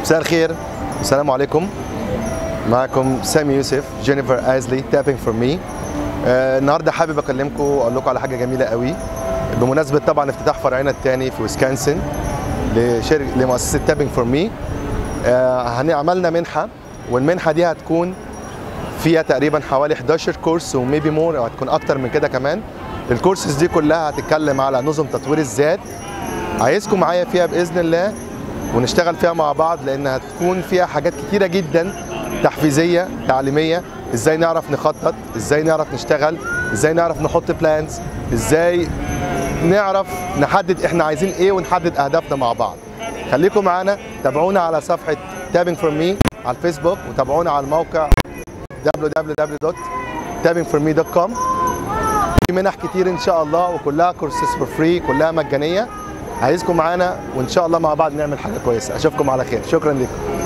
مساء الخير السلام عليكم معكم سامي يوسف جينيفر ايزلي تابينج فور مي النهارده حابب اكلمكم واقول لكم على حاجه جميله قوي بمناسبه طبعا افتتاح فرعنا الثاني في ويسكونسن لشركه لمؤسسه تابينج فور مي عملنا منحه والمنحه دي هتكون فيها تقريبا حوالي 11 كورس وميبي مور او هتكون اكتر من كده كمان الكورسز دي كلها هتتكلم على نظم تطوير الذات عايزكم معايا فيها باذن الله ونشتغل فيها مع بعض لان هتكون فيها حاجات كتيره جدا تحفيزيه تعليميه ازاي نعرف نخطط ازاي نعرف نشتغل ازاي نعرف نحط بلانز ازاي نعرف نحدد احنا عايزين ايه ونحدد اهدافنا مع بعض خليكم معانا تابعونا على صفحه تابينج فور مي على الفيسبوك وتابعونا على الموقع www.tabbingforme.com في منح كتير ان شاء الله وكلها كورسز فور فري كلها مجانيه عايزكم معانا وان شاء الله مع بعض نعمل حاجه كويسه اشوفكم على خير شكرا لكم